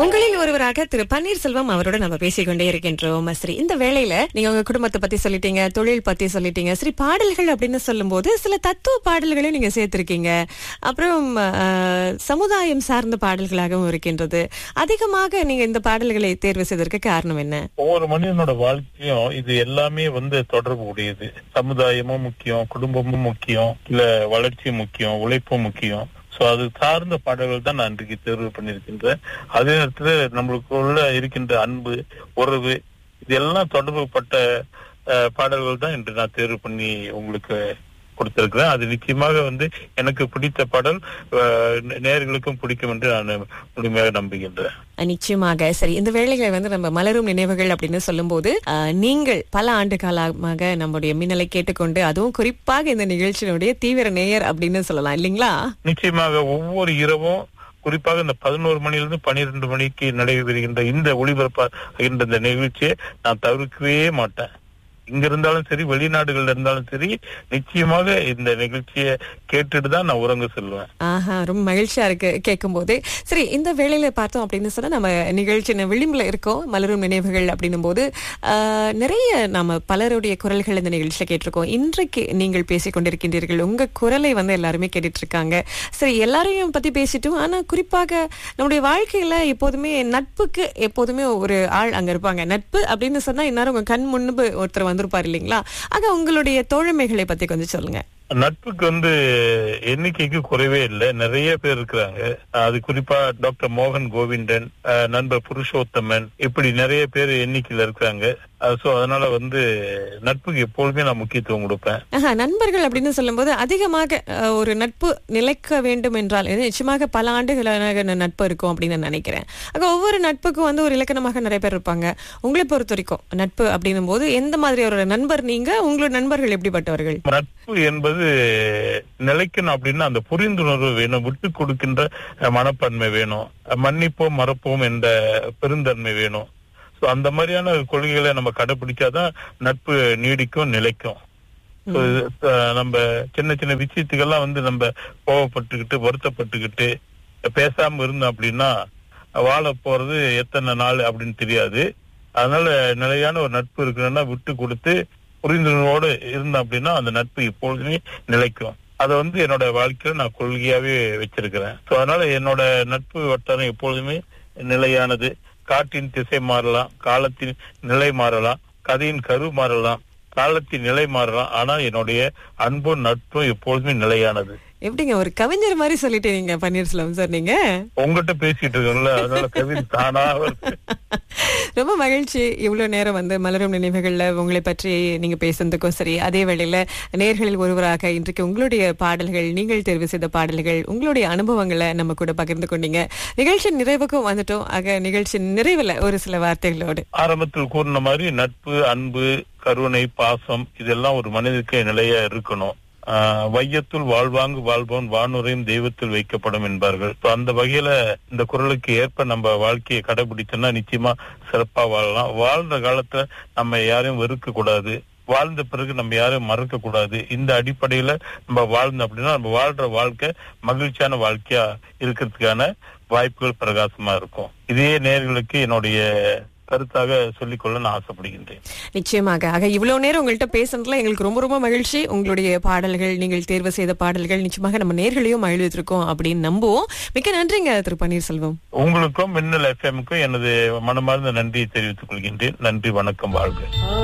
உங்களில் ஒருவராக திரு பன்னீர்செல்வம் அவரோட நம்ம பேசிக்கொண்டே இருக்கின்றோம் சரி இந்த வேளையில நீங்க உங்க குடும்பத்தை பத்தி சொல்லிட்டீங்க தொழில் பத்தி சொல்லிட்டீங்க சரி பாடல்கள் அப்படின்னு சொல்லும்போது சில தத்துவ பாடல்களையும் நீங்க சேர்த்திருக்கீங்க அப்புறம் அஹ், சமுதாயம் சார்ந்த பாடல்களாகவும் இருக்கின்றது அதிகமாக நீங்க இந்த பாடல்களை தேர்வு செய்ததற்கு காரணம் என்ன ஒவ்வொரு மனிதனோட வாழ்க்கையும் இது எல்லாமே வந்து தொடர்பு உடையது சமுதாயமும் முக்கியம் குடும்பமும் முக்கியம் இல்ல வளர்ச்சி முக்கியம் உழைப்பும் முக்கியம் சோ அது சார்ந்த பாடல்கள் தான் நான் இன்றைக்கு தேர்வு பண்ணியிருக்கின்றேன் அதே நேரத்துல நம்மளுக்குள்ள இருக்கின்ற அன்பு உறவு இதெல்லாம் தொடர்புப்பட்ட அஹ், பாடல்கள் தான் இன்று நான் தேர்வு பண்ணி உங்களுக்கு கொடுத்திருக்கிறேன் அது நிச்சயமாக வந்து எனக்கு பிடித்த பாடல் அஹ், நேயர்களுக்கும் பிடிக்கும் என்று நான் முழுமையாக நம்புகின்றேன் அஹ், நிச்சயமாக சரி இந்த வேளைகளை வந்து நம்ம மலரும் நினைவுகள் அப்படின்னு சொல்லும்போது அஹ், நீங்கள் பல ஆண்டு காலமாக நம்முடைய மின்னலை கேட்டுக்கொண்டு அதுவும் குறிப்பாக இந்த நிகழ்ச்சியினுடைய தீவிர நேயர் அப்படின்னு சொல்லலாம் இல்லைங்களா நிச்சயமாக ஒவ்வொரு இரவும் குறிப்பாக இந்த பதினோரு மணிலிருந்து பன்னிரெண்டு மணிக்கு நடைபெறுகின்ற இந்த ஒளிபரப்பாகின்ற இந்த நிகழ்ச்சியை நான் தவிர்க்கவே மாட்டேன் இங்க இருந்தாலும் சரி வெளிநாடுகள்ல இருந்தாலும் சரி நிச்சயமாக இந்த நிகழ்ச்சியை கேட்டுட்டு தான் நான் உறங்க செல்வேன் ஆஹா ரொம்ப மகிழ்ச்சியா இருக்கு கேட்கும் போது சரி இந்த வேளையில பார்த்தோம் அப்படின்னு சொன்னா நம்ம நிகழ்ச்சி விளிம்புல இருக்கோம் மலரும் நினைவுகள் அப்படின்னும் போது ஆஹ், நிறைய நம்ம பலருடைய குரல்கள் இந்த நிகழ்ச்சியில கேட்டிருக்கோம் இன்றைக்கு நீங்கள் பேசிக் கொண்டிருக்கின்றீர்கள் உங்க குரலை வந்து எல்லாருமே கேட்டுட்டு இருக்காங்க சரி எல்லாரையும் பத்தி பேசிட்டோம் ஆனா குறிப்பாக நம்முடைய வாழ்க்கையில எப்போதுமே நட்புக்கு எப்போதுமே ஒரு ஆள் அங்க இருப்பாங்க நட்பு அப்படின்னு சொன்னா இந்நேரம் உங்க கண் முன்பு ஒருத்தர் வந்திருப்பார் இல்லைங்களா ஆக உங்களுடைய தோழமைகளை பத்தி கொஞ்சம் சொல்லுங்க நட்புக்கு வந்து எண்ணிக்கைக்கு குறைவே இல்லை நிறைய பேர் இருக்கிறாங்க அது குறிப்பா டாக்டர் மோகன் கோவிந்தன் அஹ், நண்பர் புருஷோத்தமன் இப்படி நிறைய பேர் எண்ணிக்கையில இருக்கிறாங்க சோ அதனால வந்து நட்புக்கு எப்பொழுதுமே நான் முக்கியத்துவம் கொடுப்பேன் ஆஹா, நண்பர்கள் அப்படின்னு சொல்லும்போது அதிகமாக அஹ், ஒரு நட்பு நிலைக்க வேண்டும் என்றால் இது நிச்சயமாக பல ஆண்டுகளாக ந- நட்பு இருக்கும் அப்படின்னு நான் நினைக்கிறேன் ஆக ஒவ்வொரு நட்புக்கும் வந்து ஒரு இலக்கணமாக நிறைய பேர் இருப்பாங்க உங்களை பொறுத்த வரைக்கும் நட்பு அப்படின்னும் போது எந்த மாதிரி ஒரு நண்பர் நீங்க உங்களோட நண்பர்கள் எப்படிப்பட்டவர்கள் நட்பு என்பது நிலைக்கணும் அப்படின்னா அந்த புரிந்துணர்வு வேணும் விட்டு கொடுக்கின்ற அஹ், மனப்பான்மை வேணும் அஹ், மன்னிப்போம் மறப்போம் என்ற பெருந்தன்மை வேணும் சோ அந்த மாதிரியான கொள்கைகளை நம்ம கடைபிடிச்சாதான் நட்பு நீடிக்கும் நிலைக்கும் So, இது, அஹ், நம்ம சின்ன சின்ன விஷயத்துக்கெல்லாம் வந்து நம்ம கோவப்பட்டுக்கிட்டு வருத்தப்பட்டுக்கிட்டு பேசாம இருந்தோம் அப்படின்னா வாழ போறது எத்தனை நாள் அப்படின்னு தெரியாது அதனால நிலையான ஒரு நட்பு இருக்கணும்னா விட்டு கொடுத்து புரிந்துணர்வோடு இருந்தோம் அப்படின்னா அந்த நட்பு எப்பொழுதுமே நிலைக்கும் அதை வந்து என்னோட வாழ்க்கையில நான் கொள்கையாவே வச்சிருக்கிறேன் சோ அதனால என்னோட நட்பு வட்டாரம் எப்பொழுதுமே நிலையானது காட்டின் திசை மாறலாம் காலத்தின் நிலை மாறலாம் கதையின் கரு மாறலாம் காலத்தின் நிலை மாறலாம் ஆனா என்னுடைய அன்பும் நட்பும் எப்பொழுதுமே நிலையானது எப்படிங்க ஒரு கவிஞர் மாதிரி சொல்லிட்டீங்க பன்னீர்செல்வம் சார் நீங்க உங்ககிட்ட பேசிட்டு இருக்கோம்ல அதனால கவிதை தானா வருது. ரொம்ப மகிழ்ச்சி இவ்வளவு நேரம் வந்து மலரும் நினைவுகள்ல உங்களை பற்றி நீங்க பேசுனதுக்கும் சரி அதே வேளையில நேர்களில் ஒருவராக இன்றைக்கு உங்களுடைய பாடல்கள் நீங்கள் தேர்வு செய்த பாடல்கள் உங்களுடைய அனுபவங்களை நம்ம கூட பகிர்ந்து கொண்டீங்க நிகழ்ச்சி நிறைவுக்கும் வந்துட்டோம் ஆக நிகழ்ச்சி நிறைவுல ஒரு சில வார்த்தைகளோடு ஆரம்பத்தில் கூறின மாதிரி நட்பு அன்பு கருணை பாசம் இதெல்லாம் ஒரு மனிதனுக்கு நிலையா இருக்கணும் ஆஹ் வையத்துள் வாழ்வாங்கு வாழ்பவன் வானுரையும் தெய்வத்தில் வைக்கப்படும் என்பார்கள் So, அந்த வகையில இந்த குரலுக்கு ஏற்ப நம்ம வாழ்க்கையை கடைபிடிச்சோம்னா நிச்சயமா சிறப்பா வாழலாம் வாழ்ந்த காலத்துல நம்ம யாரையும் வெறுக்க கூடாது வாழ்ந்த பிறகு நம்ம யாரையும் மறக்க கூடாது இந்த அடிப்படையில நம்ம வாழ்ந்தோம் அப்படின்னா நம்ம வாழ்ற வாழ்க்கை மகிழ்ச்சியான வாழ்க்கையா இருக்கிறதுக்கான வாய்ப்புகள் பிரகாசமா இருக்கும் இதே நேர்களுக்கு என்னுடைய கருத்தாக சொல்லிக்கொள்ள நான் ஆசைப்படுகின்றேன் நிச்சயமாக ஆக இவ்வளவு நேரம் உங்கள்கிட்ட பேசுனதுல எங்களுக்கு ரொம்ப ரொம்ப மகிழ்ச்சி உங்களுடைய பாடல்கள் நீங்கள் தேர்வு செய்த பாடல்கள் நிச்சயமாக நம்ம நேர்களையும் மகிழ்வித்திருக்கோம் அப்படின்னு நம்புவோம் மிக்க நன்றிங்க திரு பன்னீர்செல்வம் உங்களுக்கும் மின்னல் எஃப்எம்க்கும் எனது மனமார்ந்த நன்றியை தெரிவித்துக் கொள்கின்றேன் நன்றி வணக்கம் வாழ்க